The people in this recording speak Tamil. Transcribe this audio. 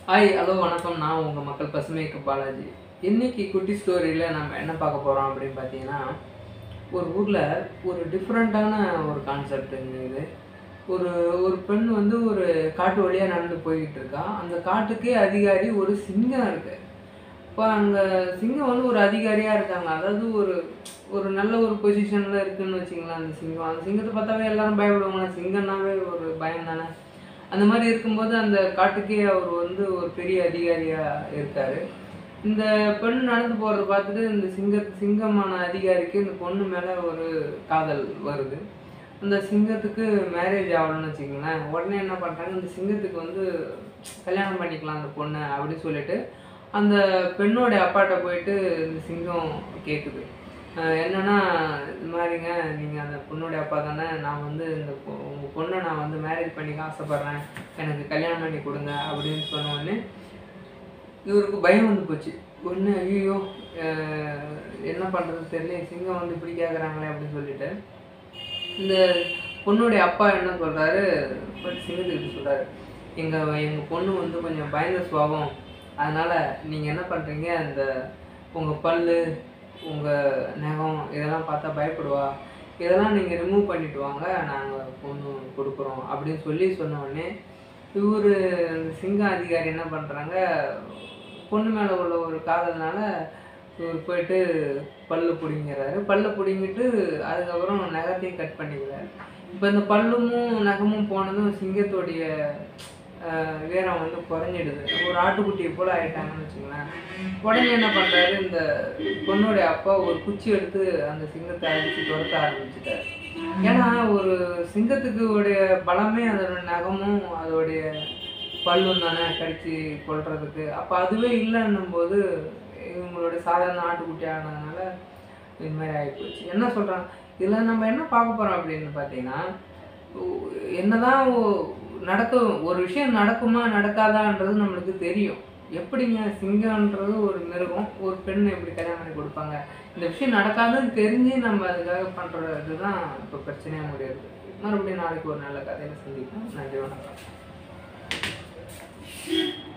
ஹாய் ஹலோ வணக்கம் நான் உங்கள் மக்கள் பசுமைக்கு பாலாஜி இன்னைக்கு குட்டி ஸ்டோரியில் நம்ம என்ன பார்க்க போகிறோம் அப்படின்னு பார்த்தீங்கன்னா ஒரு ஊரில் ஒரு டிஃப்ரெண்ட்டான ஒரு கான்செப்ட்டுங்க இது ஒரு ஒரு பெண் வந்து ஒரு காட்டு வழியாக நடந்து போய்கிட்டு இருக்கா அந்த காட்டுக்கே அதிகாரி ஒரு சிங்கம் இருக்குது இப்போ அங்கே சிங்கம் வந்து ஒரு அதிகாரியாக இருக்காங்க அதாவது ஒரு ஒரு நல்ல ஒரு பொசிஷனில் இருக்குன்னு வச்சுங்களேன் அந்த சிங்கம் அந்த சிங்கத்தை பார்த்தாவே எல்லாரும் பயப்படுவாங்க சிங்கம்னாவே ஒரு பயம் தானே அந்த மாதிரி இருக்கும்போது அந்த காட்டுக்கே அவர் வந்து ஒரு பெரிய அதிகாரியாக இருக்கார் இந்த பெண் நடந்து போகிறத பார்த்துட்டு இந்த சிங்க சிங்கமான அதிகாரிக்கு இந்த பொண்ணு மேலே ஒரு காதல் வருது அந்த சிங்கத்துக்கு மேரேஜ் ஆகணும்னு வச்சுக்கோங்களேன் உடனே என்ன பண்ணுறாங்க இந்த சிங்கத்துக்கு வந்து கல்யாணம் பண்ணிக்கலாம் அந்த பொண்ணை அப்படின்னு சொல்லிட்டு அந்த பெண்ணோட அப்பாட்ட போயிட்டு இந்த சிங்கம் கேட்குது அஹ் என்னன்னா இது மாதிரிங்க நீங்கள் அந்த பொண்ணுடைய அப்பா தானே நான் வந்து இந்த பொ- உங்க பொண்ணை நான் வந்து மேரேஜ் பண்ணிக்க ஆசைப்பட்றேன் எனக்கு கல்யாணம் பண்ணி கொடுங்க அப்படின்னு சொன்ன உடனே இவருக்கு பயம் வந்து போச்சு ஒன்று ஐயோ என்ன பண்ணுறது தெரியல சிங்கம் வந்து இப்படி கேட்குறாங்களே அப்படின்னு சொல்லிட்டு இந்த பொண்ணுடைய அப்பா என்ன சொல்கிறாரு சிங்கத்துக்கிட்ட சொல்கிறாரு எங்கள் எங்கள் பொண்ணு வந்து கொஞ்சம் பயந்த சுபாவம் அதனால் நீங்கள் என்ன பண்ணுறீங்க அந்த உங்கள் பல்லு உங்கள் நகம் இதெல்லாம் பார்த்தா பயப்படுவா இதெல்லாம் நீங்கள் ரிமூவ் பண்ணிட்டு வாங்க நாங்கள் பொண்ணு கொடுக்குறோம் அப்படின்னு சொல்லி சொன்ன உடனே இவர் சிங்க அதிகாரி என்ன பண்ணுறாங்க பொண்ணு மேலே உள்ள ஒரு காதல்னால இவர் போயிட்டு பல்லு பிடிங்கிறாரு பல்லு பிடுங்கிட்டு அதுக்கப்புறம் நகத்தையும் கட் பண்ணிக்கிறாரு இப்போ இந்த பல்லும் நகமும் போனதும் சிங்கத்தோடைய ஆஹ், வீரம் வந்து குறைஞ்சிடுது ஒரு ஆட்டுக்குட்டியை போல ஆயிட்டாங்கன்னு வச்சுங்களேன் உடனே என்ன பண்ணுறாரு இந்த பொண்ணுடைய அப்பா ஒரு குச்சி எடுத்து அந்த சிங்கத்தை அடித்து துரத்த ஆரம்பிச்சிட்டாரு ஏன்னா ஒரு சிங்கத்துக்கு உடைய பலமே அதோட நகமும் அதோடைய பல்லும் தானே கடிச்சு கொள்றதுக்கு அப்போ அதுவே இல்லைன்னும் போது இவங்களோட சாதாரண ஆட்டுக்குட்டி ஆனதுனால இது மாதிரி ஆகிப்போச்சு என்ன சொல்கிறாங்க இதில் நம்ம என்ன பார்க்க போகிறோம் அப்படின்னு பார்த்தீங்கன்னா உ- என்னதான் ஒ- நடக்கும் ஒரு விஷயம் நடக்குமா நடக்காதான்றது நம்மளுக்கு தெரியும் எப்படிங்க சிங்கம்ன்றது ஒரு மிருகம் ஒரு பெண் எப்படி கல்யாணம் பண்ணி கொடுப்பாங்க இந்த விஷயம் நடக்காதுன்னு தெரிஞ்சு நம்ம அதுக்காக பண்ணுறது தான் இப்போ பிரச்சனையாக முடியாது மறுபடியும் நாளைக்கு ஒரு நல்ல கதையில சந்திப்போம் நன்றி வணக்கம்